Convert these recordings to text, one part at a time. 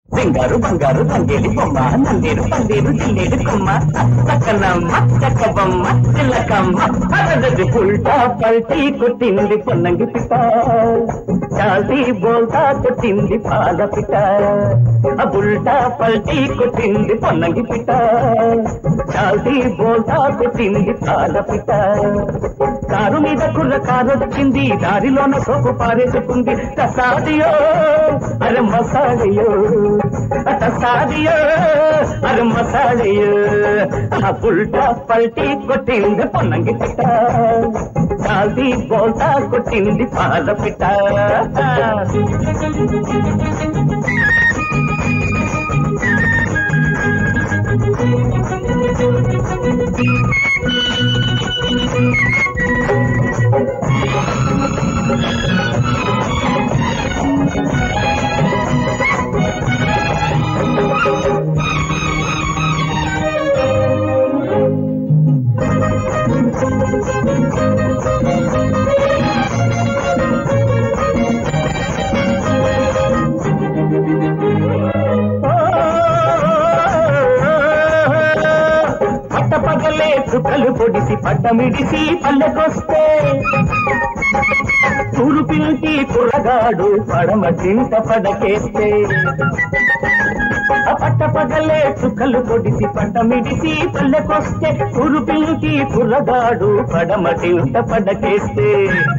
సింగారు బంగారు రంగేలి బొమ్మ నందేరు పందేరు జిల్లేడు కొమ్మ చక్కనమ్మ చక్కబొమ్మ చిల్లకమ్మ అరదది పుల్టా పల్టీ కొట్టింది పొన్నంగి పిట్ట చాల్తీ బోల్తా కొట్టింది పాల పిట్ట ఆ బుల్టా పల్టీ కొట్టింది పొన్నంగి పిట్ట చాల్తీ బోల్తా కొట్టింది పాల పిట్ట కారు మీద కుర్ర కారు వచ్చింది దారిలోన సోపు పారేసుకుంది కసాదియో అరే మసాడియో కసాదియో అరే మసాడియో ఆ పుల్టా పల్టీ కొట్టింది పొన్నంగి పిట్ట చాల్ది బోల్తా కొట్టింది పాల పిట్ట పట్ట పగలే చుక్కలు పొడిసి పట్టమిడిసి పల్లెకొస్తే తూరు పిలిచి కుర్రగాడు పడమ చింత పడకేస్తే ఆ పట్ట పగలే చుక్కలు పొడిసి పట్టమిడిసి పల్లెకొస్తే తూరు పిలిచి కుర్రగాడు పడమ చింత పడకేస్తే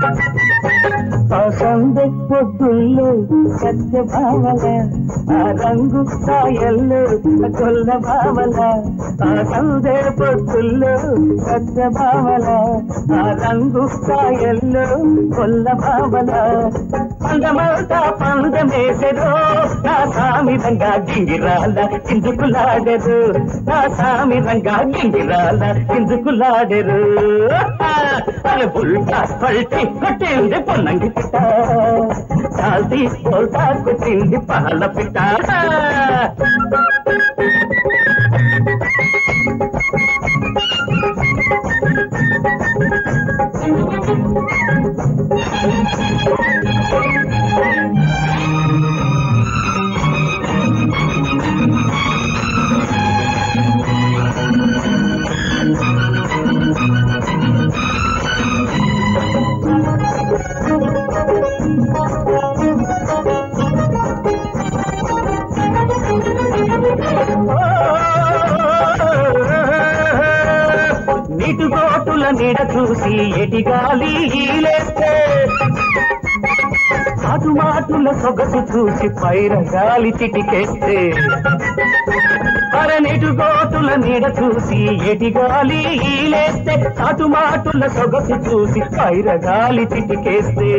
ఆ సందె పొద్దుల్లో సత్య భావన ఆ రంగు సాయల్లో కొల్ల భావన ఆ సందె పొద్దుల్లో సత్య భావన ఆ రంగు సాయల్లో కొల్ల భావన పందమంతా పందమేసెదో నా సామిరంగా గింగిరాల కిందుకులాడెరు నా సామిరంగా గింగిరాల కిందుకులాడెరు అరే బుల్టా పల్టి కొట్టింది పొన్నంగి పిట్ట చాల్తీ బోల్తా కొట్టింది పాల పిట్ట నీటి గోటుల నీడ చూసి ఎటి గాలి ఈలేస్తే అటు మాటుల సొగసు చూసి పైర గాలి చిటికేస్తే అరనిటు గోటుల నీడ చూసి ఎటి గాలి ఈలేస్తే అటు మాటుల సొగసు చూసి పైర గాలి చిటికేస్తే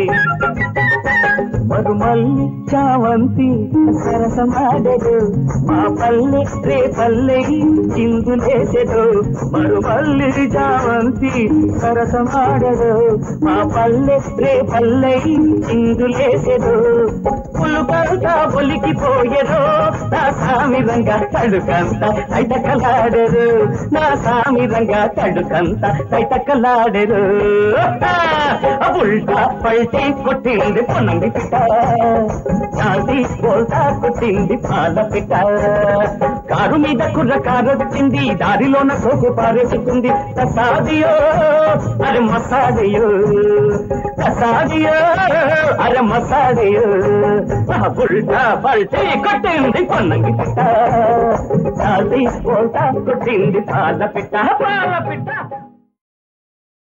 మరుమల్లి చావంతి సరసమాడెడు మా పల్లె రే పల్లె చిందులేసెడు మరుమల్లి చావంతి సరసమాడెడు మా పల్లె రే పల్లె చిందులేసెడు పులుకంత పొలికిపోయెడు నా సామిరంగా తడుకంత తైతకలాడెరు నా సామిరంగా తడుకంత తైతకలాడెరు ఉల్టా పల్టీ కొట్టింది పొన్నంగి పిట్ట చాంతి బోల్తా కొట్టింది పాల పిట్ట కారు మీద కుర్ర కారు వచ్చింది దారిలోన సోకు పారేసుకుంది కసాదియో అరే మసాడియో కసాదియో అరే మసాడియో ఉల్టా పల్టీ కొట్టింది పొన్నంగి పిట్ట చాంతి బోల్తా కొట్టింది పాల పిట్ట పాల పిట్ట